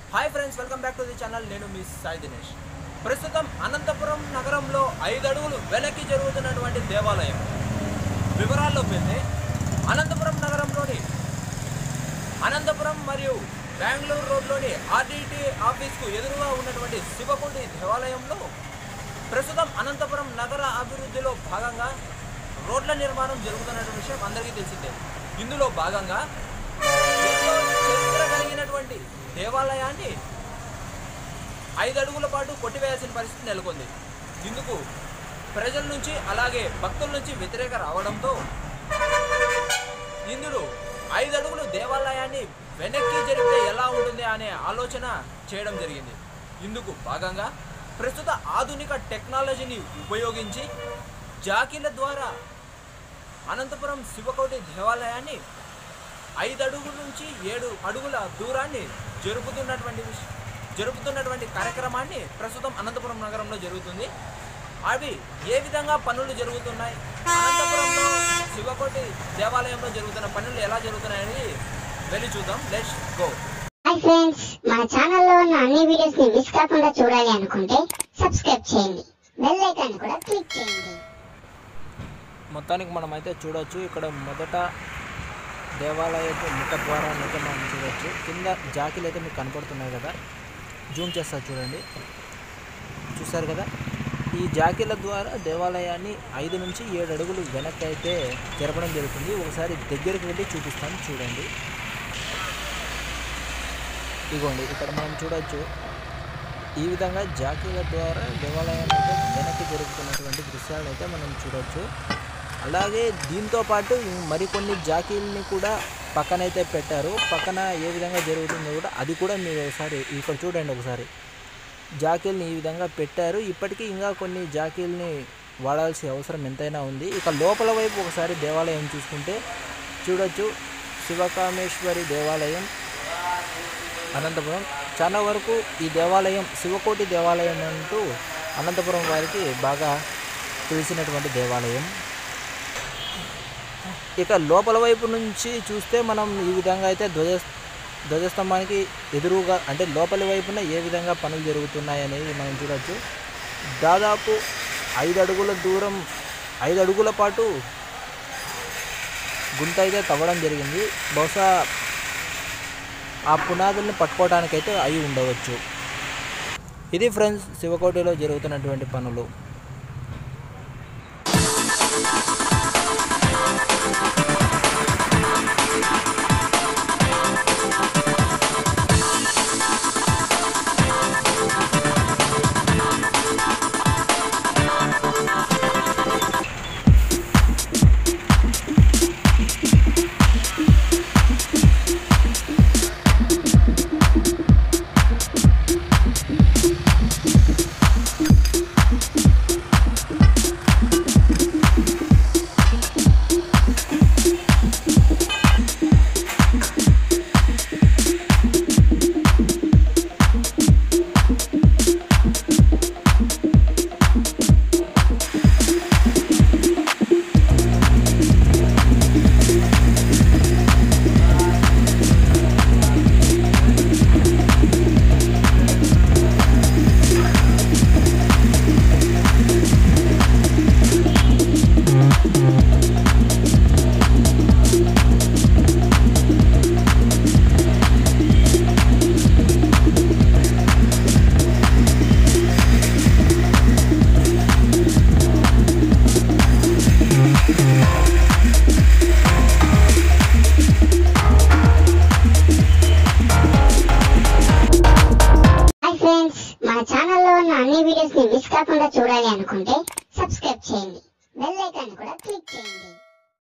hi friends welcome back to the channel నేను మీ సాయి దినేష్ ప్రస్తుతం అనంతపురం నగరంలో ఐదు అడుగులు వెనక్కి జరుగుతున్నటువంటి దేవాలయం వివరాల్లోకి వెళ్తే అనంతపురం నగరంలోని అనంతపురం మరియు బెంగళూరు రోడ్లోని ఆర్డీటీ ఆఫీస్కు ఎదురుగా ఉన్నటువంటి శివకుండి దేవాలయంలో ప్రస్తుతం అనంతపురం నగర అభివృద్ధిలో భాగంగా రోడ్ల నిర్మాణం జరుగుతున్న విషయం అందరికీ తెలిసిందే ఇందులో భాగంగా ఎంతో చరిత్ర కలిగినటువంటి దేవాలయాన్ని ఐదు అడుగుల పాటు కొట్టివేయాల్సిన పరిస్థితి నెలకొంది ఇందుకు ప్రజల నుంచి అలాగే భక్తుల నుంచి వ్యతిరేక రావడంతో ఇందులో ఐదు అడుగులు దేవాలయాన్ని వెనక్కి జరిపితే ఎలా ఉంటుంది అనే ఆలోచన చేయడం జరిగింది ఇందుకు భాగంగా ప్రస్తుత ఆధునిక టెక్నాలజీని ఉపయోగించి జాకీల ద్వారా అనంతపురం శివకోటి దేవాలయాన్ని ఐదు అడుగుల నుంచి ఏడు అడుగుల దూరాన్ని జరుపుతున్నటువంటి విష- జరుపుతున్నటువంటి కార్యక్రమాన్ని ప్రస్తుతం అనంతపురం నగరంలో జరుగుతుంది అవి ఏ విధంగా పనులు జరుగుతున్నాయి అనంతపురంలో శివకోటి దేవాలయంలో జరుగుతున్న పనులు ఎలా జరుగుతున్నాయని వెళ్ళి చూద్దాం లెట్స్ గో హాయ్ ఫ్రెండ్స్ మన ఛానల్లో ఉన్న అన్ని వీడియోస్ ని మిస్ కాకుండా చూడాలి అనుకుంటే సబ్స్క్రైబ్ చేయండి బెల్ ఐకాన్ కూడా క్లిక్ చేయండి మొత్తానికి మనం అయితే చూడొచ్చు ఇక్కడ మొదట దేవాలయపు ముఖ ద్వారాన్ని అయితే మనం చూడొచ్చు కింద జాకీలు అయితే మీకు కనపడుతున్నాయి కదా జూమ్ చేస్తారు చూడండి చూసారు కదా ఈ జాకీల ద్వారా దేవాలయాన్ని ఐదు నుంచి ఏడు అడుగులు వెనక్కి అయితే జరపడం జరుగుతుంది ఒకసారి దగ్గరికి వెళ్ళి చూపిస్తాను చూడండి ఇగోండి ఇక్కడ మనం చూడొచ్చు ఈ విధంగా జాకీల ద్వారా దేవాలయాన్ని అయితే వెనక్కి జరుగుతున్నటువంటి దృశ్యాలను అయితే మనం చూడొచ్చు అలాగే దీంతో పాటు మరికొన్ని జాకీల్ని కూడా పక్కనైతే పెట్టారు పక్కన ఏ విధంగా జరుగుతుందో కూడా అది కూడా మీరు ఒకసారి ఇక్కడ చూడండి ఒకసారి జాకీల్ని ఈ విధంగా పెట్టారు ఇప్పటికీ ఇంకా కొన్ని జాకీల్ని వాడాల్సి అవసరం ఎంతైనా ఉంది ఇక లోపల వైపు ఒకసారి దేవాలయం చూసుకుంటే చూడొచ్చు శివకామేశ్వరి దేవాలయం అనంతపురం చాలా వరకు ఈ దేవాలయం శివకోటి దేవాలయం అంటూ అనంతపురం వారికి బాగా తెలిసినటువంటి దేవాలయం ఇక లోపల వైపు నుంచి చూస్తే మనం ఈ విధంగా అయితే ధ్వజ ధ్వజస్తంభానికి ఎదురుగా అంటే లోపలి వైపున ఏ విధంగా పనులు జరుగుతున్నాయి అనేది మనం చూడొచ్చు దాదాపు ఐదు అడుగుల దూరం ఐదు అడుగుల పాటు గుంత అయితే తవ్వడం జరిగింది బహుశా ఆ పునాదుల్ని పట్టుకోవడానికైతే అయి ఉండవచ్చు ఇది ఫ్రెండ్స్ శివకోటిలో జరుగుతున్నటువంటి పనులు హాయ్ ఫ్రెండ్స్ మన ఛానల్లో ఉన్న అన్ని వీడియోస్ ని మిస్ కాకుండా చూడాలి అనుకుంటే సబ్స్క్రైబ్ చేయండి బెల్ ఐకాన్ కూడా క్లిక్ చేయండి